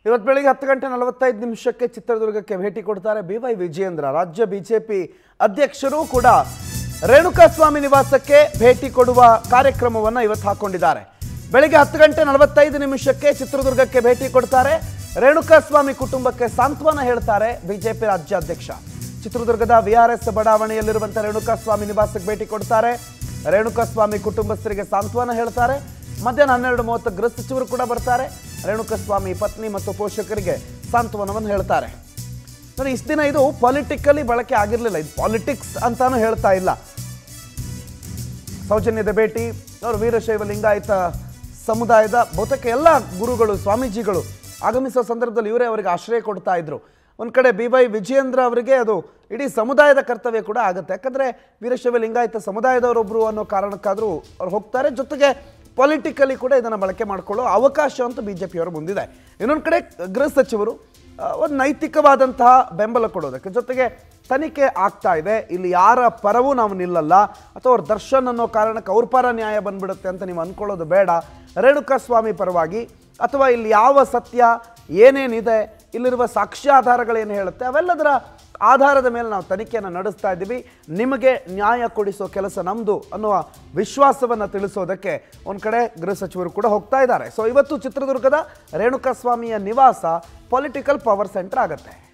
ಇವತ್ತು ಬೆಳಿಗ್ಗೆ ಹತ್ತು ಗಂಟೆ ನಲವತ್ತೈದು ನಿಮಿಷಕ್ಕೆ ಚಿತ್ರದುರ್ಗಕ್ಕೆ ಭೇಟಿ ಕೊಡ್ತಾರೆ ಬಿ ವೈ ವಿಜಯೇಂದ್ರ ರಾಜ್ಯ ಬಿಜೆಪಿ ಅಧ್ಯಕ್ಷರು ಕೂಡ ರೇಣುಕಾಸ್ವಾಮಿ ನಿವಾಸಕ್ಕೆ ಭೇಟಿ ಕೊಡುವ ಕಾರ್ಯಕ್ರಮವನ್ನು ಇವತ್ತು ಹಾಕೊಂಡಿದ್ದಾರೆ ಬೆಳಿಗ್ಗೆ ಹತ್ತು ಗಂಟೆ ನಲವತ್ತೈದು ನಿಮಿಷಕ್ಕೆ ಚಿತ್ರದುರ್ಗಕ್ಕೆ ಭೇಟಿ ಕೊಡ್ತಾರೆ ರೇಣುಕಾಸ್ವಾಮಿ ಕುಟುಂಬಕ್ಕೆ ಸಾಂತ್ವನ ಹೇಳ್ತಾರೆ ಬಿಜೆಪಿ ರಾಜ್ಯಾಧ್ಯಕ್ಷ ಚಿತ್ರದುರ್ಗದ ವಿಆರ್ಎಸ್ ಬಡಾವಣೆಯಲ್ಲಿರುವಂತಹ ರೇಣುಕಾಸ್ವಾಮಿ ನಿವಾಸಕ್ಕೆ ಭೇಟಿ ಕೊಡ್ತಾರೆ ರೇಣುಕಾಸ್ವಾಮಿ ಕುಟುಂಬಸ್ಥರಿಗೆ ಸಾಂತ್ವನ ಹೇಳ್ತಾರೆ ಮಧ್ಯಾಹ್ನ ಹನ್ನೆರಡು ಮೂವತ್ತು ಗೃಹ ಸಚಿವರು ಕೂಡ ಬರ್ತಾರೆ ರೇಣುಕಾಸ್ವಾಮಿ ಪತ್ನಿ ಮತ್ತು ಪೋಷಕರಿಗೆ ಸಾಂತ್ವನವನ್ನು ಹೇಳ್ತಾರೆ ನೋಡಿ ಇಷ್ಟು ದಿನ ಇದು ಪೊಲಿಟಿಕಲಿ ಬಳಕೆ ಆಗಿರಲಿಲ್ಲ ಇದು ಪಾಲಿಟಿಕ್ಸ್ ಅಂತಾನು ಹೇಳ್ತಾ ಇಲ್ಲ ಸೌಜನ್ಯದ ಭೇಟಿ ಅವರು ವೀರಶೈವ ಲಿಂಗಾಯತ ಸಮುದಾಯದ ಬಹುತೇಕ ಎಲ್ಲ ಗುರುಗಳು ಸ್ವಾಮೀಜಿಗಳು ಆಗಮಿಸೋ ಸಂದರ್ಭದಲ್ಲಿ ಇವರೇ ಅವರಿಗೆ ಆಶ್ರಯ ಕೊಡ್ತಾ ಇದ್ರು ಒಂದು ಕಡೆ ಬಿ ವೈ ವಿಜಯೇಂದ್ರ ಅವರಿಗೆ ಅದು ಇಡೀ ಸಮುದಾಯದ ಕರ್ತವ್ಯ ಕೂಡ ಆಗುತ್ತೆ ಯಾಕಂದರೆ ವೀರಶೈವ ಲಿಂಗಾಯತ ಸಮುದಾಯದವರೊಬ್ಬರು ಅನ್ನೋ ಕಾರಣಕ್ಕಾದರೂ ಅವ್ರು ಹೋಗ್ತಾರೆ ಜೊತೆಗೆ ಪೊಲಿಟಿಕಲಿ ಕೂಡ ಇದನ್ನು ಬಳಕೆ ಮಾಡಿಕೊಳ್ಳೋ ಅವಕಾಶ ಅಂತೂ ಬಿ ಜೆ ಪಿಯವರ ಮುಂದಿದೆ ಇನ್ನೊಂದು ಕಡೆ ಗೃಹ ಸಚಿವರು ಒಂದು ನೈತಿಕವಾದಂತಹ ಬೆಂಬಲ ಕೊಡೋದಕ್ಕೆ ಜೊತೆಗೆ ತನಿಖೆ ಆಗ್ತಾ ಇದೆ ಇಲ್ಲಿ ಯಾರ ಪರವೂ ನಾವು ನಿಲ್ಲಲ್ಲ ಅಥವಾ ಅವ್ರ ದರ್ಶನ್ ಅನ್ನೋ ಕಾರಣಕ್ಕೆ ಅವ್ರ ಪರ ನ್ಯಾಯ ಬಂದ್ಬಿಡುತ್ತೆ ಅಂತ ನೀವು ಅಂದ್ಕೊಳ್ಳೋದು ಬೇಡ ರೇಣುಕಾಸ್ವಾಮಿ ಪರವಾಗಿ ಅಥವಾ ಇಲ್ಲಿ ಯಾವ ಸತ್ಯ ಏನೇನಿದೆ ಇಲ್ಲಿರುವ ಸಾಕ್ಷ್ಯಾಧಾರಗಳೇನು ಹೇಳುತ್ತೆ ಅವೆಲ್ಲದರ ಆಧಾರದ ಮೇಲೆ ನಾವು ತನಿಖೆಯನ್ನು ನಡೆಸ್ತಾ ಇದ್ದೀವಿ ನಿಮಗೆ ನ್ಯಾಯ ಕೊಡಿಸೋ ಕೆಲಸ ನಮ್ಮದು ಅನ್ನುವ ವಿಶ್ವಾಸವನ್ನು ತಿಳಿಸೋದಕ್ಕೆ ಒಂದು ಕಡೆ ಗೃಹ ಸಚಿವರು ಕೂಡ ಹೋಗ್ತಾ ಇದ್ದಾರೆ ಸೊ ಇವತ್ತು ಚಿತ್ರದುರ್ಗದ ರೇಣುಕಾಸ್ವಾಮಿಯ ನಿವಾಸ ಪೊಲಿಟಿಕಲ್ ಪವರ್ ಸೆಂಟರ್ ಆಗುತ್ತೆ